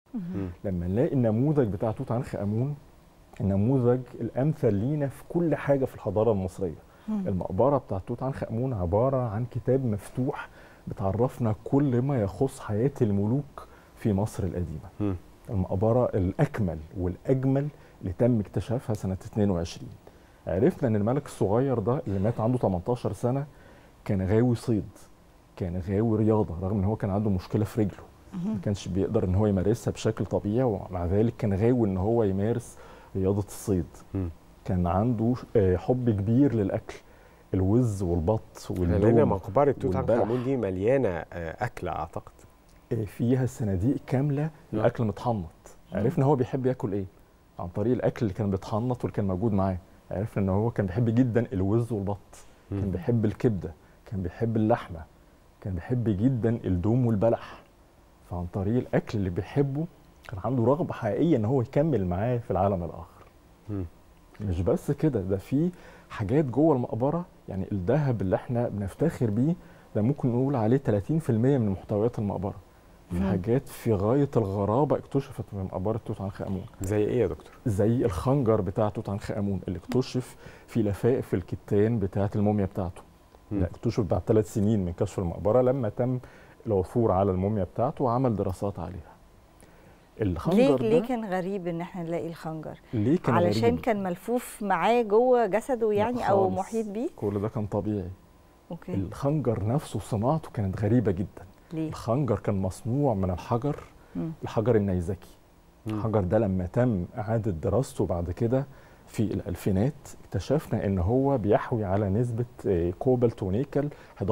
لما نلاقي النموذج بتاع توت عنخ امون النموذج الامثل لينا في كل حاجه في الحضاره المصريه المقبره بتاعت توت عنخ امون عباره عن كتاب مفتوح بتعرفنا كل ما يخص حياه الملوك في مصر القديمه المقبره الاكمل والاجمل اللي تم اكتشافها سنه 22 عرفنا ان الملك الصغير ده اللي مات عنده 18 سنه كان غاوي صيد كان غاوي رياضه رغم ان هو كان عنده مشكله في رجله ما كانش بيقدر ان هو يمارسها بشكل طبيعي ومع ذلك كان غاوي ان هو يمارس رياضه الصيد كان عنده حب كبير للاكل الوز والبط والدوم لان مقبره توت عنخ امون دي مليانه اكل اعتقد فيها صناديق كامله الاكل متحنط عرفنا هو بيحب ياكل ايه عن طريق الاكل اللي كان بيتحنط واللي كان موجود معاه عرفنا ان هو كان بيحب جدا الوز والبط كان بيحب الكبده كان بيحب اللحمه كان بيحب جدا الدوم والبلح فعن طريق الاكل اللي بيحبه كان عنده رغبه حقيقيه ان هو يكمل معاه في العالم الاخر م. مش بس كده ده في حاجات جوه المقبره يعني الذهب اللي احنا بنفتخر بيه ده ممكن نقول عليه 30% من محتويات المقبره في حاجات في غايه الغرابه اكتشفت من مقبره توت عنخ امون زي ايه يا دكتور زي الخنجر بتاع توت عنخ امون اللي اكتشف في لفائف الكتان بتاعه الموميا بتاعته لا اكتشف بعد ثلاث سنين من كشف المقبره لما تم العثور على الموميا بتاعته وعمل دراسات عليها الخنجر ليه ده ليه كان غريب ان احنا نلاقي الخنجر ليه كان علشان غريب؟ كان ملفوف معاه جوه جسده يعني او محيط بيه كل ده كان طبيعي اوكي الخنجر نفسه صناعته كانت غريبه جدا ليه؟ الخنجر كان مصنوع من الحجر م. الحجر النيزكي م. الحجر ده لما تم اعاده دراسته بعد كده في الالفينات اكتشفنا ان هو بيحوي على نسبه كوبالت ونيكل 11%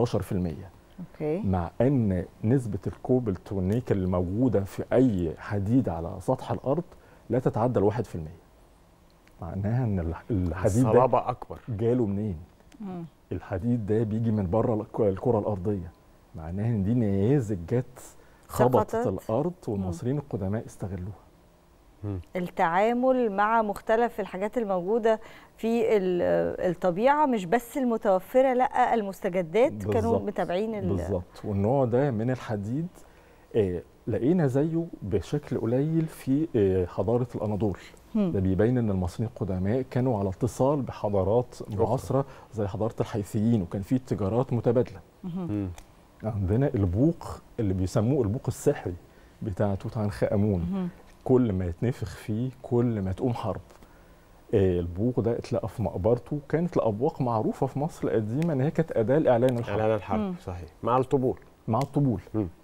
اوكي مع ان نسبه الكوبالت والنيكل الموجوده في اي حديد على سطح الارض لا تتعدى ال 1% معناها ان الحديد ده صلابه اكبر جاله منين؟ مم. الحديد ده بيجي من بره الكره الارضيه معناها ان دي نيازك جت خبطت الارض والمصريين القدماء استغلوها التعامل مع مختلف الحاجات الموجوده في الطبيعه مش بس المتوفره لا المستجدات بالزبط. كانوا متابعين بالظبط والنوع ده من الحديد آه لقينا زيه بشكل قليل في آه حضاره الاناضول ده بيبين ان المصريين القدماء كانوا على اتصال بحضارات معاصره زي حضاره الحيثيين وكان في تجارات متبادله عندنا البوق اللي بيسموه البوق السحري بتاع توت عنخ امون كل ما يتنفخ فيه كل ما تقوم حرب آه البوق ده اتلقى في مقبرته كانت الابواق معروفه في مصر القديمه ان هي كانت اداه لاعلان الحرب اعلان الحرب مم. صحيح مع الطبول مع الطبول مم.